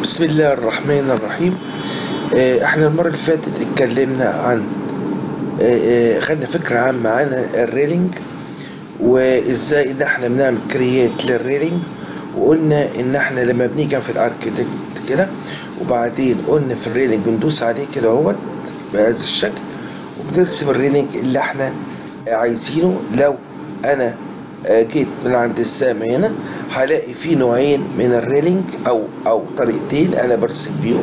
بسم الله الرحمن الرحيم آه، احنا المرة اللي فاتت اتكلمنا عن آه، آه، خدنا فكرة عامة عن الريلينج وازاي ان احنا بنعمل كرييت للريلينج وقلنا ان احنا لما بنيجي في الاركتكت كده وبعدين قلنا في الريلينج بندوس عليه كده اهوت بهذا الشكل وبنرسم الريلينج اللي احنا عايزينه لو انا آه، جيت من عند السهم هنا هلاقي في نوعين من الريلينج او او طريقتين انا برسم بيهم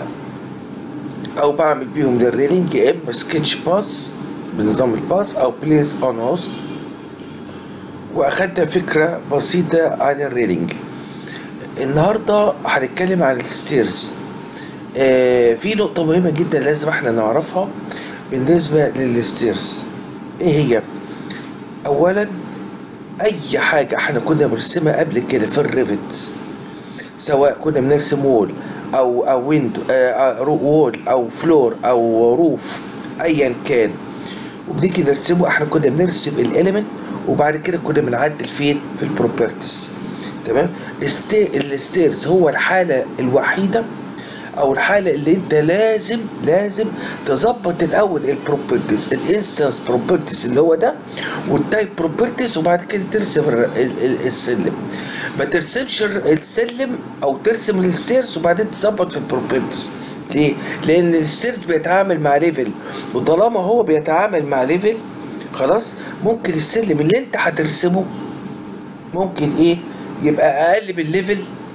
او بعمل بيهم للريلينج يا اما سكتش باس بنظام الباس او بليس اون هوست واخدنا فكره بسيطه عن الريلينج النهارده هنتكلم عن الستيرز آه في نقطه مهمه جدا لازم احنا نعرفها بالنسبه للستيرز ايه هي اولا اي حاجه احنا كنا بنرسمها قبل كده في الريفت سواء كنا بنرسم وول او او ويندو آه وول او فلور او روف ايا كان وبنيجي نرسمه احنا كنا بنرسم الاليمنت وبعد كده كنا بنعدل فين في البروبرتيز تمام الستي- الستيرز هو الحاله الوحيده او الحاله اللي انت لازم لازم تظبط الاول البروبرتيز الانستنس بروبرتيز اللي هو ده والتايب بروبرتيز وبعد كده ترسم الر- ال- ال- السلم ما ترسمش الر- السلم او ترسم الستيرز وبعدين تظبط في البروبرتيز ليه؟ لان الستيرز بيتعامل مع ليفل وطالما هو بيتعامل مع ليفل خلاص ممكن السلم اللي انت هترسمه ممكن ايه يبقى اقل من ليفل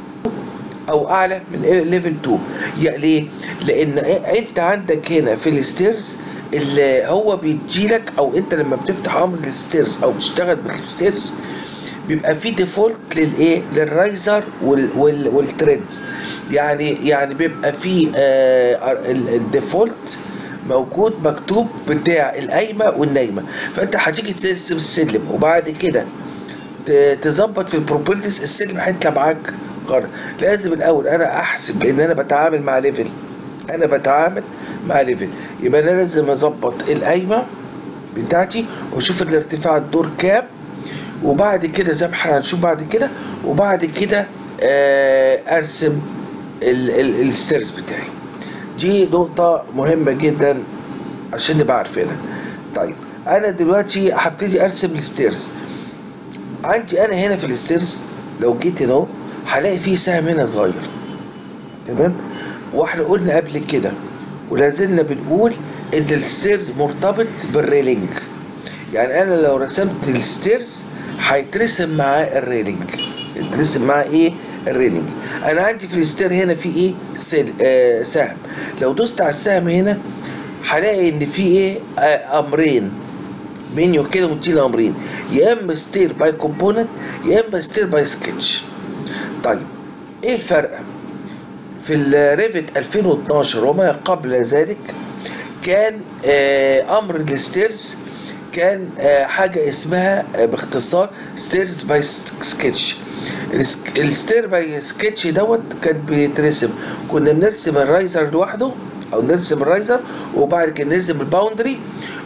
او اعلى من ليفل 2 يعني ليه لان انت عندك هنا في الستيرز اللي هو بيديلك او انت لما بتفتح امر الستيرز او بتشتغل بالستيرز بيبقى في ديفولت للايه للرايزر وال وال والتريدز يعني يعني بيبقى في آه الديفولت موجود مكتوب بتاع القايمه والنايمه فانت هتيجي ترسم السلم وبعد كده ت- تظبط في البروبرتيز السلم هيطلع معاك غلط لازم الاول انا احسب لان انا بتعامل مع ليفل انا بتعامل مع ليفل يبقى انا لازم اظبط القايمه بتاعتي واشوف الارتفاع الدور كام وبعد كده زي ما احنا هنشوف بعد كده وبعد كده آه ارسم ال- ال- الستيرز بتاعي دي نقطة مهمة جدا عشان نبقى عارفينها طيب انا دلوقتي هبتدي ارسم الستيرز عندي انا هنا في الستيرز لو جيت هنا اهو هلاقي فيه سهم هنا صغير تمام واحنا قلنا قبل كده ولازلنا بنقول ان الستيرز مرتبط بالريلينج يعني انا لو رسمت الستيرز هيترسم معاه الريلينج يترسم معاه ايه الريلينج انا عندي في الستير هنا في ايه سل... آه سهم لو دوست على السهم هنا هلاقي ان في ايه آه امرين منيو كده مدينا امرين يا اما ستير باي كومبوننت يا اما ستير باي سكتش طيب ايه الفرق في الريفت 2012 وما قبل ذلك كان آه امر الستيرز كان آه حاجه اسمها آه باختصار ستيرز باي سكتش الستير باي سكتش دوت كان بيترسم كنا بنرسم الرايزر لوحده او نرسم الرايزر وبعد كده نرسم الباوندري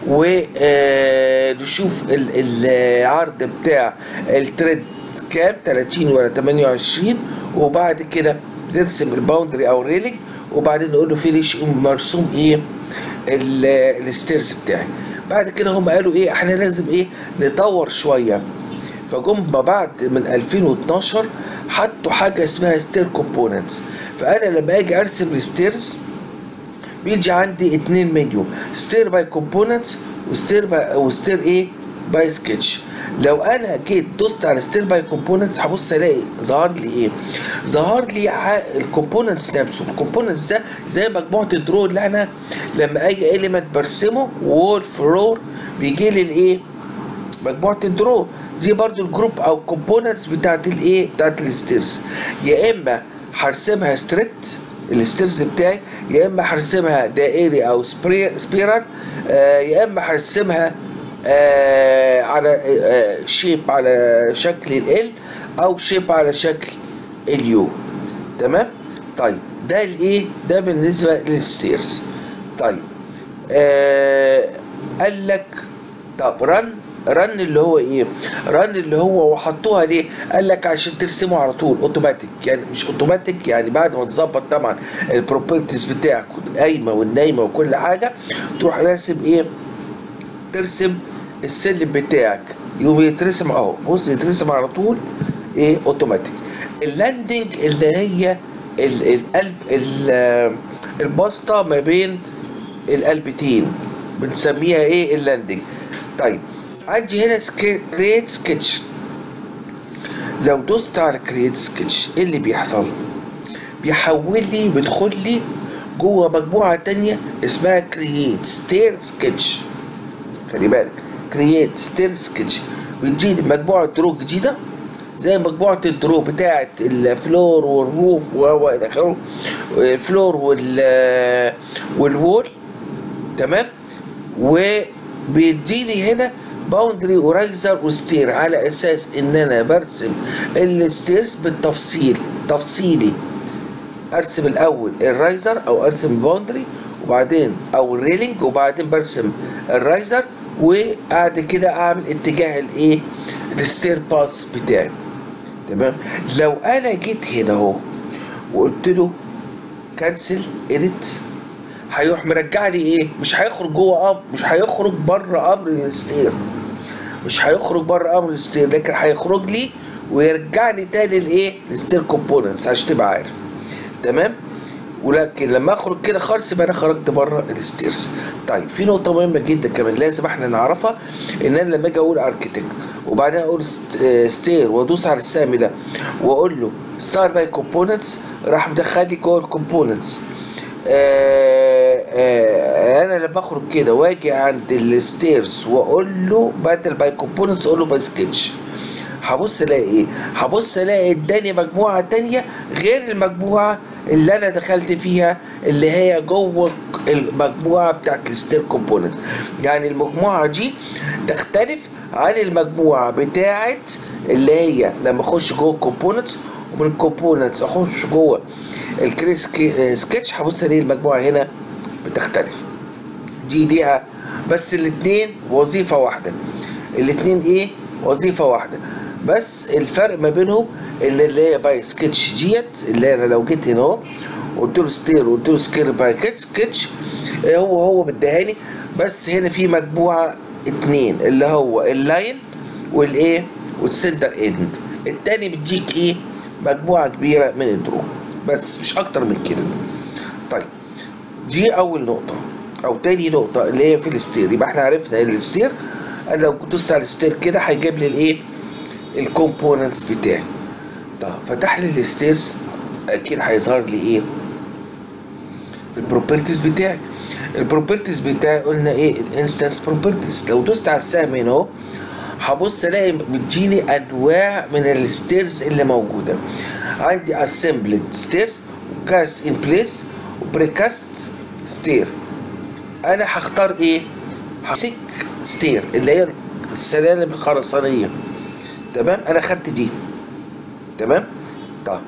ونشوف العرض بتاع التريد كام 30 ولا 28 وبعد كده نرسم الباوندري او الريلينج وبعدين نقول له فينيش مرسوم ايه ال- الستيرز بتاعي بعد كده هم قالوا ايه احنا لازم ايه نطور شويه فجم ما بعد من 2012 حطوا حاجه اسمها ستير كومبوننتس فانا لما اجي ارسم الستيرز بيجي عندي اتنين منيو ستير باي كومبوننتس وستير باي وستير ايه باي سكتش لو انا جيت دوست على ستير باي كومبوننتس هبص الاقي ظهر لي ايه ظهر لي الكومبوننتس نفسه الكومبوننتس ده زي مجموعه الدرو اللي انا لما اي اليمنت برسمه وول فلور بيجي لي الايه مجموعه الدرو دي برضو الجروب او كومبوننتس بتاعت الايه بتاعت الستيرز يا اما هرسمها ستريت الستيرز بتاعي يا اما هرسمها دائري او سبري- سبيرال آه يا اما هرسمها آه على آه شيب على شكل ال او شيب على شكل اليو تمام طيب ده الايه ده بالنسبه للستيرز طيب آه قال لك طب رن رن اللي هو ايه رن اللي هو وحطوها ليه قال لك عشان ترسمه على طول اوتوماتيك يعني مش اوتوماتيك يعني بعد ما تظبط طبعا البروبرتيز بتاعك والقايمه والنايمه وكل حاجه تروح راسم ايه ترسم السلم بتاعك يقوم يترسم اهو بص يترسم على طول ايه اوتوماتيك اللاندنج اللي هي ال- القلب ال- البسطه ما بين القلبتين بنسميها ايه اللاندنج طيب عندي هنا كريت سكتش لو دوست على كريت سكتش ايه اللي بيحصل بيحول لي بيدخل لي جوه مجموعه تانية اسمها كرييت ستير سكتش خلي بالك كرييت ستير سكتش بيديني مجموعه درو جديده زي مجموعه الدرو بتاعه الفلور والروف و الى اخره الفلور وال والوول تمام وبيديني هنا باوندري ورايزر وستير على اساس ان انا برسم الستيرز بالتفصيل تفصيلي ارسم الاول الرايزر او ارسم الباوندري وبعدين او الريلينج وبعدين برسم الرايزر وبعد كده اعمل اتجاه الايه الستير باس بتاعي تمام لو انا جيت هنا اهو وقلت له كانسل اديت هيروح مرجع لي ايه مش هيخرج جوه امر مش هيخرج بره امر الستير مش هيخرج بره امر الستير لكن هيخرج لي ويرجع لي تاني لايه الستير كومبوننتس عشان تبقى عارف تمام ولكن لما اخرج كده خالص يبقى انا خرجت بره الستيرز طيب في نقطه مهمه جدا كمان لازم احنا نعرفها ان انا لما اجي اقول اركتكت وبعدين اقول ستير وادوس على السهم ده واقول له ستار باي كومبوننتس راح مدخلي جوه الكومبوننتس انا لما اخرج كده واجي عند الستيرز واقول له بدل باي كومبوننتس اقول له باي سكتش هبص الاقي ايه هبص الاقي اداني مجموعه تانية غير المجموعه اللي انا دخلت فيها اللي هي جوه المجموعه بتاعت الستير كومبوننت يعني المجموعه دي تختلف عن المجموعه بتاعت اللي هي لما اخش جوه الكومبوننتس ومن الكومبوننتس اخش جوه الكريس سكتش هبص الاقي المجموعه هنا بتختلف دي ليها بس الاثنين وظيفه واحده الاثنين ايه وظيفه واحده بس الفرق ما بينهم ان اللي هي باي سكتش ديت اللي انا لو جيت هنا اهو قلت له ستير وقلت له سكير باي سكتش هو هو مديهاني بس هنا في مجموعه اتنين اللي هو اللاين والايه والسنتر اند التاني بيديك ايه مجموعه كبيره من الدرو بس مش اكتر من كده طيب دي اول نقطه او تاني نقطه اللي هي في الستير يبقى احنا عرفنا ان الستير انا لو دوست على الستير كده هيجيب لي الايه الكومبوننتس بتاعي طب فتح لي الستيرز اكيد هيظهر لي ايه البروبرتيز بتاعي البروبرتيز بتاعي قلنا ايه الانستنس بروبرتيز لو دوست على السهم هنا اهو هبص الاقي مديني انواع من الستيرز اللي موجوده عندي assembled stairs وكاست ان بليس وبريكاست ستير انا هختار ايه همسك ستير اللي هي السلالم الخرسانيه تمام انا خدت دي تمام طب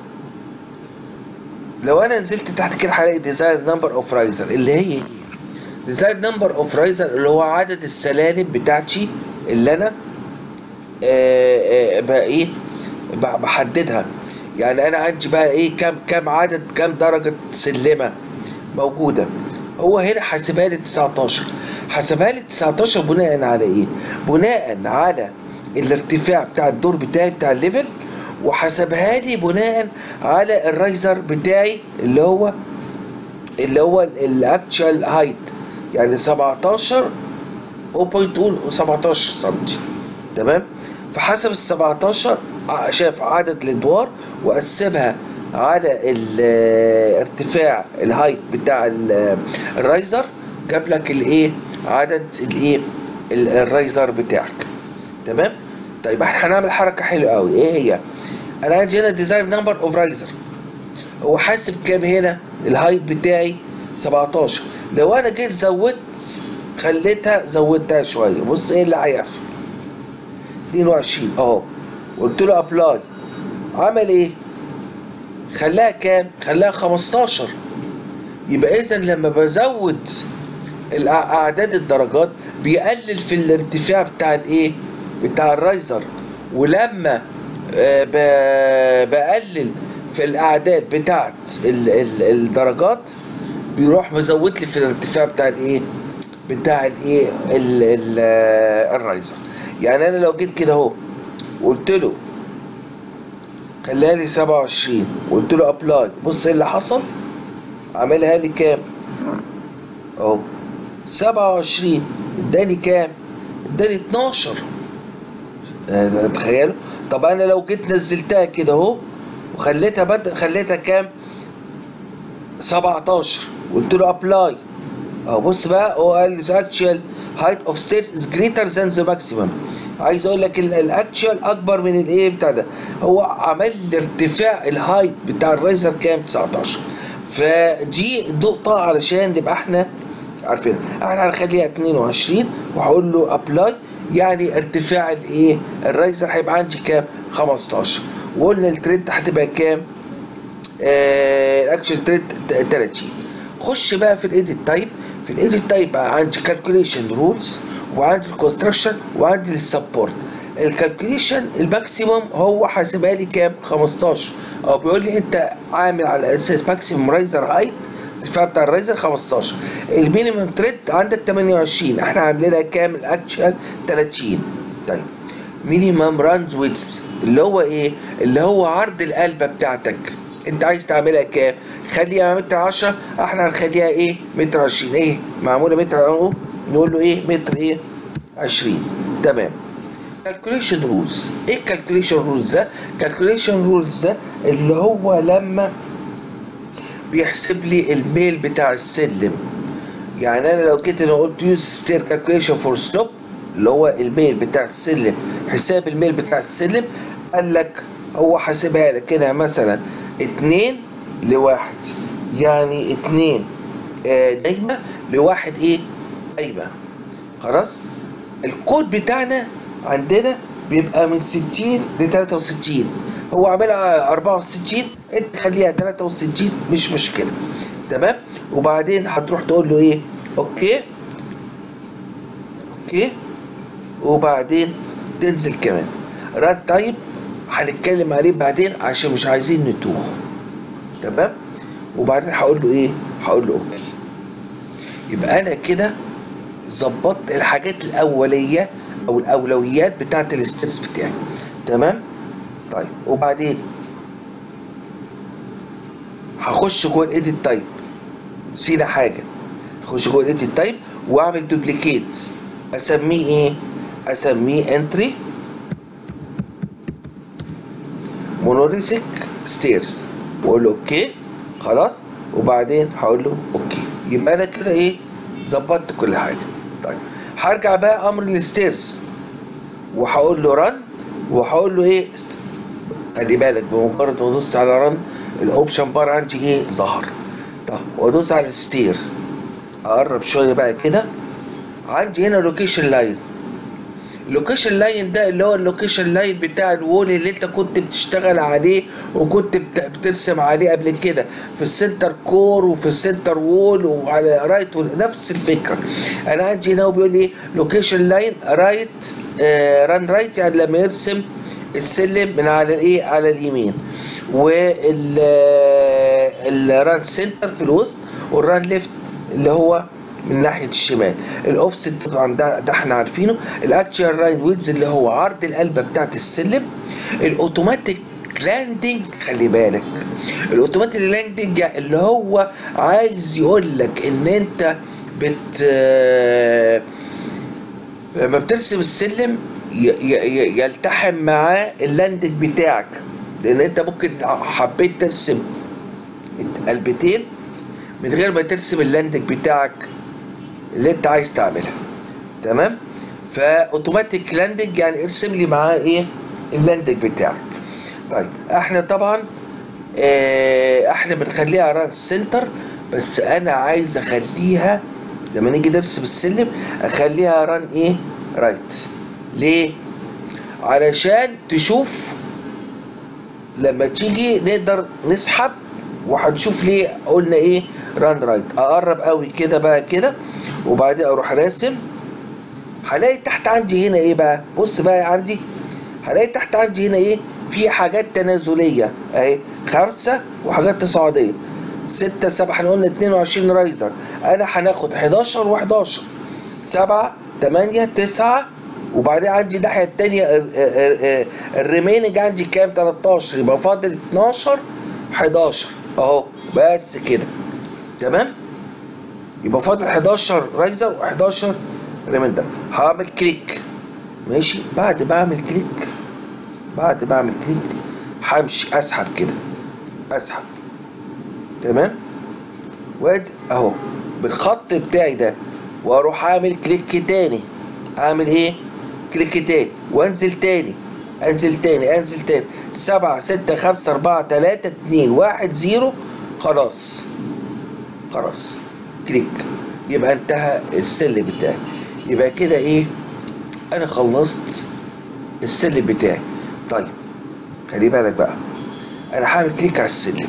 لو انا نزلت تحت كده هلاقي ديزاين نمبر اوف رايزر اللي هي ايه ديزاين نمبر اوف رايزر اللي هو عدد السلالم بتاعتي اللي انا آه آه بقى ايه بحددها يعني انا عندي بقى ايه كام كام عدد كام درجه سلمه موجوده هو هنا حاسبها لي 19 حسبها لي 19 بناء على ايه بناء على الارتفاع بتاع الدور بتاعي بتاع الليفل وحسبها لي بناء على الرايزر بتاعي اللي هو اللي هو الاكتشوال هايت يعني 17 0.2 17 سم تمام فحسب ال 17 شاف عدد الادوار وقسمها على الارتفاع الهايت بتاع الرايزر جاب لك الايه عدد الايه الرايزر بتاعك تمام طيب احنا هنعمل حركه حلوه قوي ايه هي انا عندي هنا ديزاين نمبر اوف رايزر هو حاسب كام هنا الهايت بتاعي 17 لو انا جيت زودت خليتها زودتها شويه بص ايه اللي هيحصل 22 اهو قلت له ابلاي عمل ايه خلاها كام خلاها 15 يبقى اذا لما بزود اعداد الدرجات بيقلل في الارتفاع بتاع الايه بتاع الرايزر ولما آه، ب- بقلل في الاعداد بتاعت ال- ال- الدرجات بيروح مزود لي في الارتفاع بتاع الايه بتاع الايه ال- ال- آه، الرايزر يعني انا لو جيت كده اهو قلت له خليها لي 27 وقلت له ابلاي بص ايه اللي حصل عاملها لي كام اهو 27 اداني كام اداني 12 آه، تخيلوا طب انا لو جيت نزلتها كده اهو وخليتها بد... خليتها كام 17 قلت له ابلاي اهو بص بقى هو قال لي اكشوال هايت اوف ستيت از جريتر ذان ذا ماكسيمم عايز اقول لك الاكشوال اكبر من الايه بتاع ده هو عمل لي ارتفاع الهايت بتاع الرايزر كام 19 فدي نقطة علشان نبقى احنا عارفين احنا هنخليها 22 وهقول له ابلاي يعني ارتفاع الايه الرايزر هيبقى عندي كام 15 وقلنا التريد هتبقى كام الاكشن تريد 30 خش بقى في الايديت تايب في الايديت تايب بقى عندي كالكوليشن رولز وعندي الكونستراكشن وعندي السبورت الكالكوليشن الماكسيموم هو حاسبها لي كام 15 او بيقول لي انت عامل على اساس ماكسيموم رايزر هايت الارتفاع بتاع الرايزر 15 المينيمم تريد عندك 28 احنا عاملينها كام الاكشوال 30 طيب مينيمم رانز ويتس اللي هو ايه اللي هو عرض القلبه بتاعتك انت عايز تعملها كام خليها متر 10 احنا هنخليها ايه متر 20 ايه معموله متر اهو نقول له ايه متر ايه 20 تمام كالكوليشن رولز ايه الكالكوليشن رولز ده كالكوليشن رولز ده اللي هو لما بيحسب لي الميل بتاع السلم يعني انا لو جيت انا قلت يوز ستير كالكوليشن فور سلوب اللي هو الميل بتاع السلم حساب الميل بتاع السلم قال لك هو حاسبها لك هنا مثلا اتنين لواحد يعني اتنين آه، دايمة لواحد ايه قايمة خلاص الكود بتاعنا عندنا بيبقى من 60 ل 63 هو عاملها 64 انت خليها 63 مش مشكله تمام وبعدين هتروح تقول له ايه اوكي اوكي وبعدين تنزل كمان راد تايب هنتكلم عليه بعدين عشان مش عايزين نتوه تمام وبعدين هقول له ايه هقول له اوكي يبقى انا كده ظبطت الحاجات الاوليه او الاولويات بتاعت الاسترس بتاعي تمام طيب وبعدين هخش جوه الايديت تايب سينا حاجه اخش جوه الايديت تايب واعمل دوبليكيت اسميه ايه اسميه انتري مونوليثيك ستيرز واقول له اوكي خلاص وبعدين هقول له اوكي يبقى انا كده ايه ظبطت كل حاجه طيب هرجع بقى امر الستيرز وهقول له رن وهقول له ايه است- خلي بالك بمجرد ما ادوس على رن الاوبشن بار عندي ايه ظهر طب وادوس على الستير اقرب شويه بقى كده عندي هنا لوكيشن لاين اللوكيشن لاين ده اللي هو اللوكيشن لاين بتاع الوول اللي انت كنت بتشتغل عليه وكنت بت- بترسم عليه قبل كده في السنتر كور وفي السنتر وول وعلى رايت وول نفس الفكره انا عندي هنا هو بيقول لي لوكيشن لاين رايت ران رايت يعني لما يرسم السلم من على الايه على اليمين وال الران سنتر في الوسط والران ليفت اللي هو من ناحيه الشمال الاوفست طبعا ده, ده احنا عارفينه الاكتشوال راين ويدز اللي هو عرض القلبه بتاعت السلم الاوتوماتيك لاندنج خلي بالك الاوتوماتيك لاندنج اللي هو عايز يقول لك ان انت بت لما بترسم السلم ي- ي- ي- يلتحم معاه اللاندنج بتاعك لان انت ممكن حبيت ترسم قلبتين من غير ما ترسم اللاندنج بتاعك اللي انت عايز تعملها تمام فاوتوماتيك لاندنج يعني ارسم لي معاه ايه اللاندنج بتاعك طيب احنا طبعا اه احنا بنخليها ران سنتر بس انا عايز اخليها لما نيجي نرسم السلم اخليها ران ايه رايت ليه علشان تشوف لما تيجي نقدر نسحب وهنشوف ليه قلنا ايه ران رايت اقرب قوي كده بقى كده وبعدين اروح راسم هلاقي تحت عندي هنا ايه بقى بص بقى عندي هلاقي تحت عندي هنا ايه في حاجات تنازليه اهي خمسه وحاجات تصاعديه ستة سبعة احنا قلنا 22 رايزر انا هناخد 11 و11 سبعة تمانية تسعة وبعدين عندي الناحية التانية الريميننج عندي كام 13 يبقى فاضل 12 11 اهو بس كده تمام يبقى فاضل 11 رايزر و11 ريميندر هعمل كليك ماشي بعد ما اعمل كليك بعد ما اعمل كليك همشي اسحب كده اسحب تمام وادي اهو بالخط بتاعي ده واروح اعمل كليك تاني اعمل ايه كليك تاني وانزل تاني انزل تاني انزل تاني سبعة ستة خمسة أربعة تلاتة اتنين واحد زيرو خلاص خلاص كليك يبقى انتهى السلم بتاعي يبقى كده ايه انا خلصت السلم بتاعي طيب خلي بالك بقى انا هعمل كليك على السلم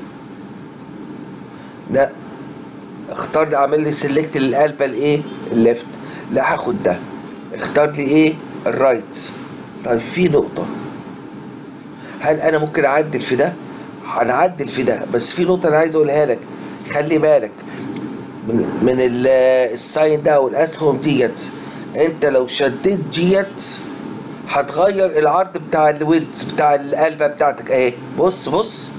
لا اختار لي اعمل لي سيلكت للقلبه الايه الليفت لا هاخد ده اختار لي ايه الرايت طيب في نقطه هل انا ممكن اعدل في ده هنعدل في ده بس في نقطه انا عايز اقولها لك خلي بالك من من الساين ده والاسهم ديت انت لو شديت ديت هتغير العرض بتاع الويدز بتاع القلبه بتاعتك اهي بص بص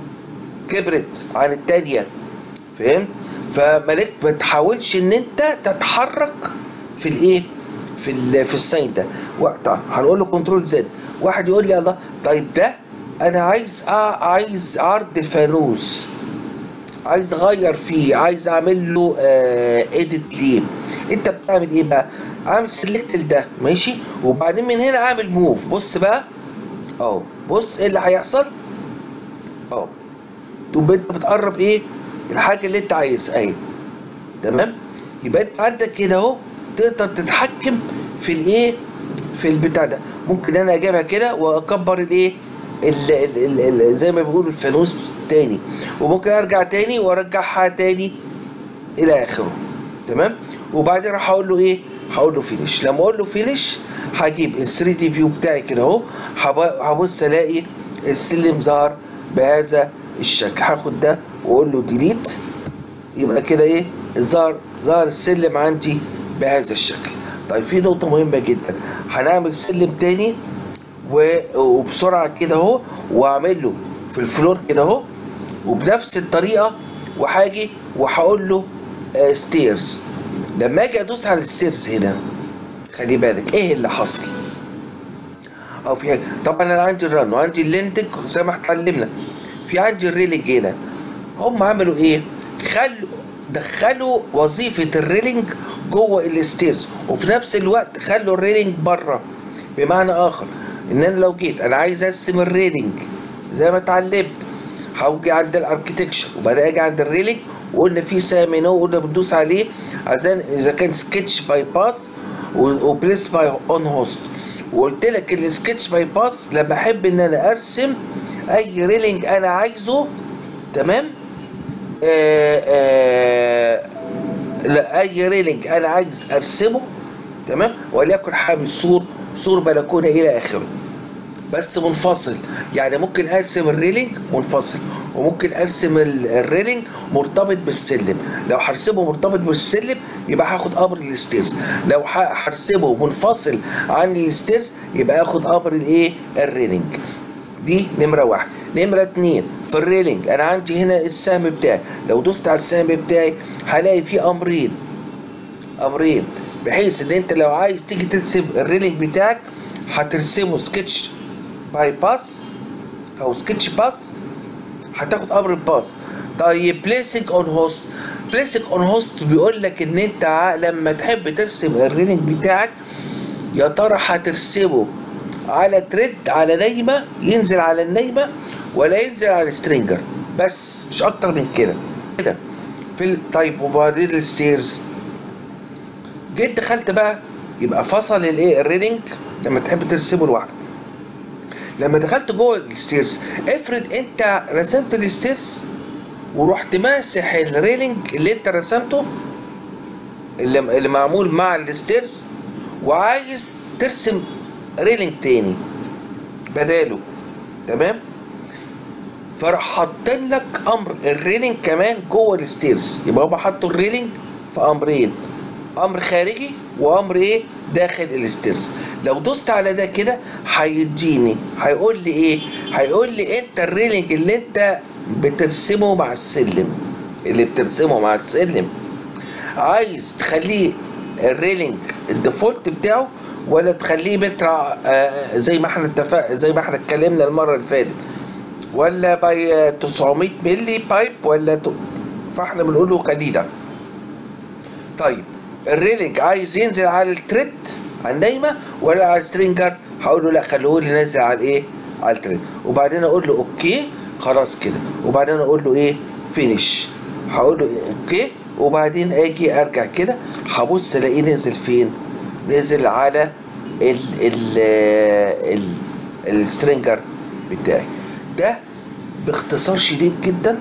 كبرت عن التانية فهمت فمالك ما تحاولش ان انت تتحرك في الايه في ال في الساين ده وقتها هنقول له كنترول زد واحد يقول لي الله طيب ده انا عايز أ... عايز عرض الفانوس عايز اغير فيه عايز اعمل له اديت ليه انت بتعمل ايه بقى عامل سيلكت لده ماشي وبعدين من هنا عامل موف بص بقى اهو بص ايه اللي هيحصل اهو تبقى انت بتقرب ايه الحاجه اللي انت عايزها اهي تمام يبقى انت عندك كده اهو تقدر تتحكم في الايه في البتاع ده ممكن انا اجيبها كده واكبر الايه ال ال ال ال زي ما بيقولوا الفانوس تاني وممكن ارجع تاني وارجعها تاني الى اخره تمام وبعدين راح اقول له ايه هقول له فينش لما اقول له فينش هجيب ال 3 دي فيو بتاعي كده اهو هبص الاقي السلم ظهر بهذا الشكل هاخد ده واقول له ديليت يبقى كده ايه ظهر ظهر السلم عندي بهذا الشكل طيب في نقطة مهمة جدا هنعمل سلم تاني وبسرعة كده اهو واعمل له في الفلور كده اهو وبنفس الطريقة وهاجي وهقول له آه ستيرز لما اجي ادوس على الستيرز هنا خلي بالك ايه اللي حصل او في حاجة طبعا انا عندي الرن وعندي الليندنج زي ما اتعلمنا في عندي الريلينج هنا هم عملوا ايه خلوا دخلوا وظيفة الريلينج جوه الستيرز وفي نفس الوقت خلوا الريلينج بره بمعنى اخر ان انا لو جيت انا عايز ارسم الريلينج زي ما اتعلمت هاجي عند الاركتكشر وبعدين اجي عند الريلينج وقلنا في سامينو وقلنا بندوس عليه عشان اذا كان سكتش باي باس وبليس باي اون هوست وقلت لك السكتش باي باس لما احب ان انا ارسم اي ريلينج انا عايزه تمام آآ آآ لا اي ريلينج انا عايز ارسمه تمام وليكن حامل سور سور بلكونه الى اخره بس منفصل يعني ممكن ارسم الريلينج منفصل وممكن ارسم الريلينج مرتبط بالسلم لو هرسمه مرتبط بالسلم يبقى هاخد امر الستيرز لو هرسمه منفصل عن الستيرز يبقى اخد امر الايه الريلينج دي نمره واحد نمره اتنين في الريلينج انا عندي هنا السهم بتاعي لو دوست على السهم بتاعي هلاقي فيه امرين امرين بحيث ان انت لو عايز تيجي ترسم الريلينج بتاعك هترسمه سكتش باي باس او سكتش باس هتاخد امر الباس طيب بليسنج اون هوست بليسنج اون هوست بيقول لك ان انت لما تحب ترسم الريلينج بتاعك يا ترى هترسمه على تريد على نايمه ينزل على النايمه ولا ينزل على السترينجر بس مش اكتر من كده كده في ال... طيب وبعدين الستيرز جيت دخلت بقى يبقى فصل الايه الريلينج لما تحب ترسمه لوحده لما دخلت جوه الستيرز افرض انت رسمت الستيرز ورحت ماسح الريلينج اللي انت رسمته اللي, اللي معمول مع الستيرز وعايز ترسم ريلينج تاني بداله تمام فراح حاطين لك امر الريلينج كمان جوه الستيرز يبقى هما حطوا الريلينج في امرين امر خارجي وامر ايه داخل الستيرز لو دوست على ده كده هيديني هيقول لي ايه هيقول لي انت الريلينج اللي انت بترسمه مع السلم اللي بترسمه مع السلم عايز تخليه الريلينج الديفولت بتاعه ولا تخليه متر آه زي ما احنا اتفق زي ما احنا اتكلمنا المره اللي فاتت ولا باي 900 ملي بايب ولا ت... فاحنا بنقول له كديده طيب الريلينج عايز ينزل على التريد على النايمه ولا على السترينجر هقول له لا خليه لي نازل على الايه على التريد وبعدين اقول له اوكي خلاص كده وبعدين اقول له ايه فينيش هقول له إيه اوكي وبعدين اجي ارجع كده هبص الاقيه نازل فين نزل على ال ال ال السترينجر بتاعي ده باختصار شديد جدا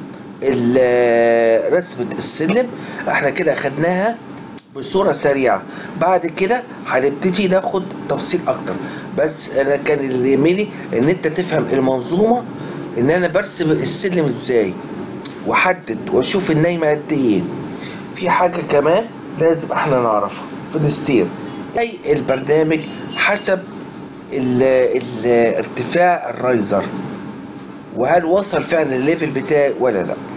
ال- رسمة السلم احنا كده اخدناها بصورة سريعة بعد كده هنبتدي ناخد تفصيل اكتر بس انا كان اللي يهمني ان انت تفهم المنظومة ان انا برسم السلم ازاي واحدد واشوف النايمة قد ايه في حاجة كمان لازم احنا نعرفها في الستير اي البرنامج حسب ال ال ارتفاع الرايزر وهل وصل فعلا الليفل بتاعي ولا لا